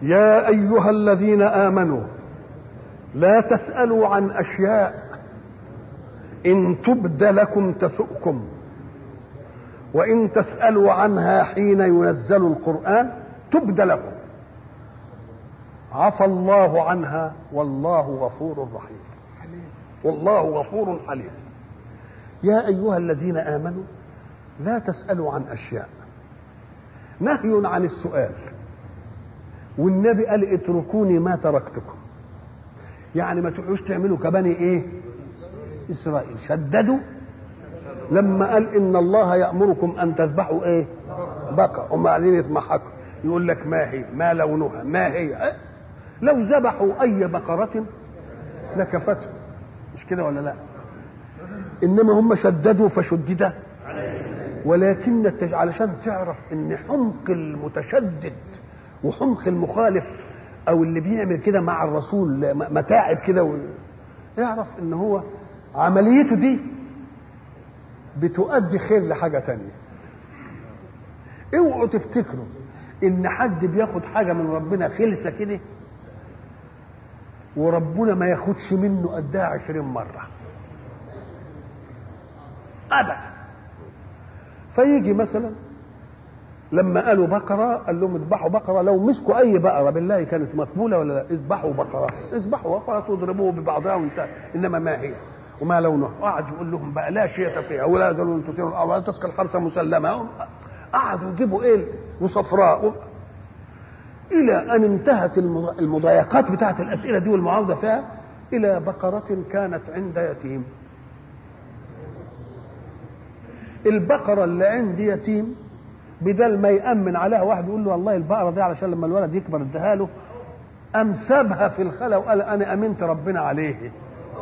يا ايها الذين امنوا لا تسالوا عن اشياء ان تبد لكم تسؤكم وان تسالوا عنها حين ينزل القران تبد لكم عفى الله عنها والله غفور رحيم والله غفور حليم يا ايها الذين امنوا لا تسالوا عن اشياء نهي عن السؤال والنبي قال اتركوني ما تركتكم يعني ما تروحوش تعملوا كبني ايه اسرائيل شددوا لما قال ان الله يامركم ان تذبحوا ايه بقر هم قاعدين يتمحكوا يقول لك ما هي ما لونها ما هي لو ذبحوا اي بقره لكفتهم مش كده ولا لا انما هم شددوا فشدد ولكن التج... علشان تعرف ان حمق المتشدد وحمق المخالف او اللي بيعمل كده مع الرسول متاعب كده و... اعرف ان هو عمليته دي بتؤدي خير لحاجه تانية اوعوا تفتكروا ان حد بياخد حاجه من ربنا خلسه كده وربنا ما ياخدش منه قدها عشرين مرة أبدا فيجي مثلا لما قالوا بقرة قال لهم اذبحوا بقرة لو مسكوا أي بقرة بالله كانت مقبولة ولا لا اذبحوا بقرة اذبحوا بقرة واضربوه ببعضها وانتهى إنما ما هي وما لونها قعد يقول لهم بقى لا شيء فيها ولا يزالون تثير الأرض ولا تسقى الحرث مسلمة قعدوا يجيبوا ايه وصفراء إلى أن انتهت المضايقات بتاعت الأسئلة دي والمعاوضة فيها إلى بقرة كانت عند يتيم البقرة اللي عند يتيم بدل ما يأمن عليها واحد يقول له والله البقرة دي علشان لما الولد يكبر اديها له أم سابها في الخلا وقال أنا أمنت ربنا عليه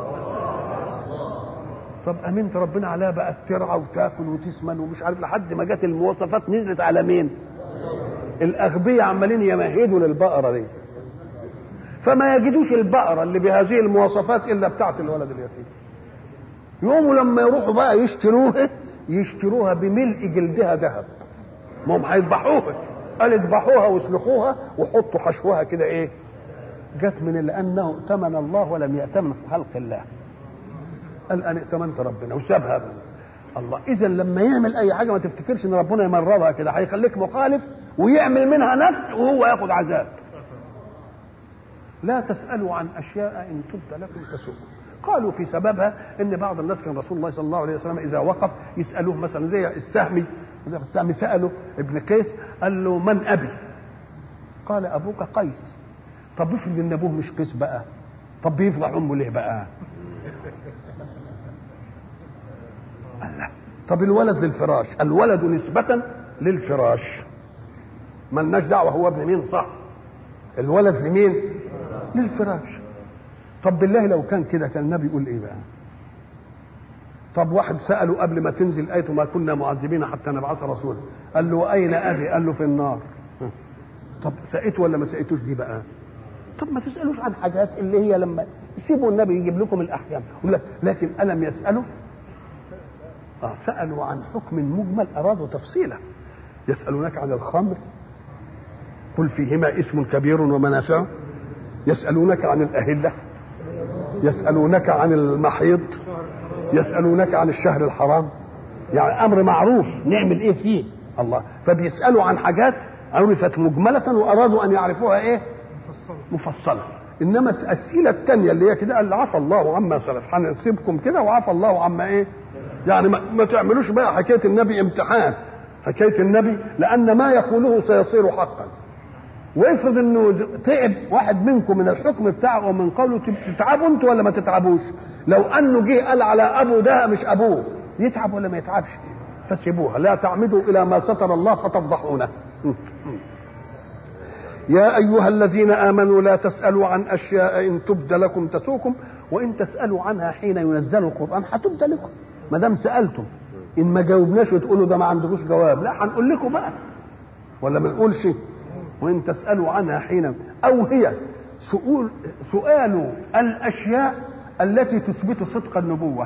طب أمنت ربنا عليها بقى ترعى وتاكل وتسمن ومش عارف لحد ما جت المواصفات نزلت على مين؟ الاغبياء عمالين يمهدوا للبقره دي فما يجدوش البقره اللي بهذه المواصفات الا بتاعت الولد اليتيم يقوموا لما يروحوا بقى يشتروها يشتروها بملء جلدها ذهب ما هم هيذبحوها قال اذبحوها واسلخوها وحطوا حشوها كده ايه جت من لانه ائتمن الله ولم يأتمن في خلق الله قال انا ائتمنت ربنا وسابها الله اذا لما يعمل اي حاجه ما تفتكرش ان ربنا يمرضها كده هيخليك مخالف ويعمل منها نفس وهو ياخذ عذاب لا تسألوا عن أشياء إن تبد لكم تسؤكم قالوا في سببها ان بعض الناس كان رسول الله صلى الله عليه وسلم اذا وقف يسالوه مثلا زي السهمي السهمي ساله ابن قيس قال له من ابي؟ قال ابوك قيس طب افرض ان ابوه مش قيس بقى طب بيفضح امه ليه بقى؟ الله طب الولد للفراش الولد نسبة للفراش ملناش دعوة هو ابن مين صح الولد لمين للفراش طب بالله لو كان كده كان النبي يقول ايه بقى طب واحد سأله قبل ما تنزل آية ما كنا معذبين حتى نبعث رسولا قال له أين أبي قال له في النار طب سقيت ولا ما سقيتوش دي بقى طب ما تسألوش عن حاجات اللي هي لما سيبوا النبي يجيب لكم الأحكام لكن ألم يسألوا آه سألوا عن حكم مجمل أرادوا تفصيله يسألونك عن الخمر قل فيهما اسم كبير ومنافع يسألونك عن الأهلة يسألونك عن المحيض يسألونك عن الشهر الحرام يعني أمر معروف نعمل إيه فيه الله فبيسألوا عن حاجات عرفت مجملة وأرادوا أن يعرفوها إيه مفصلة إنما الأسئلة الثانية اللي هي كده قال عفى الله عما سلف هنسيبكم كده وعفى الله عما إيه يعني ما, ما تعملوش بقى حكاية النبي امتحان حكاية النبي لأن ما يقوله سيصير حقا وافرض انه تعب واحد منكم من الحكم بتاعه ومن قوله تتعبوا انتوا ولا ما تتعبوش لو انه جه قال على ابو ده مش ابوه يتعب ولا ما يتعبش فسيبوها لا تعمدوا الى ما ستر الله فتفضحونه يا ايها الذين امنوا لا تسالوا عن اشياء ان تبد لكم تسوكم وان تسالوا عنها حين ينزل القران هتبد لكم ما دام سالتم ان ما جاوبناش وتقولوا ده ما عندكوش جواب لا هنقول لكم بقى ولا ما نقولش وان تسالوا عنها حين او هي سؤال سؤال الاشياء التي تثبت صدق النبوه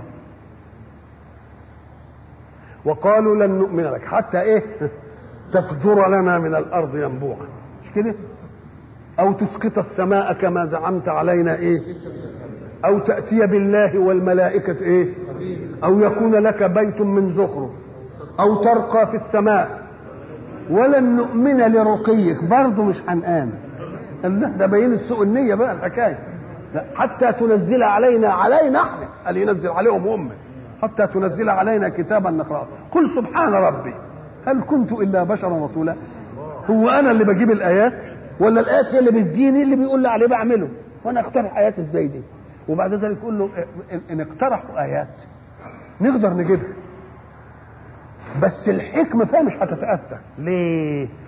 وقالوا لن نؤمن لك حتى ايه تفجر لنا من الارض ينبوعا مش كده او تسقط السماء كما زعمت علينا ايه او تاتي بالله والملائكه ايه او يكون لك بيت من زخرف او ترقى في السماء ولن نؤمن لرقيك برضه مش هنآمن الله ده بينت سوء النية بقى الحكاية لا حتى تنزل علينا علينا احنا قال ينزل عليهم هم حتى تنزل علينا كتابا نقرأه قل سبحان ربي هل كنت إلا بشرا رسولا هو أنا اللي بجيب الآيات ولا الآيات هي اللي بتديني اللي بيقول لي عليه بعمله وأنا أقترح آيات إزاي دي وبعد ذلك يقول له إن اقترحوا آيات نقدر نجيبها بس الحكمة فيها مش هتتأثر ليه؟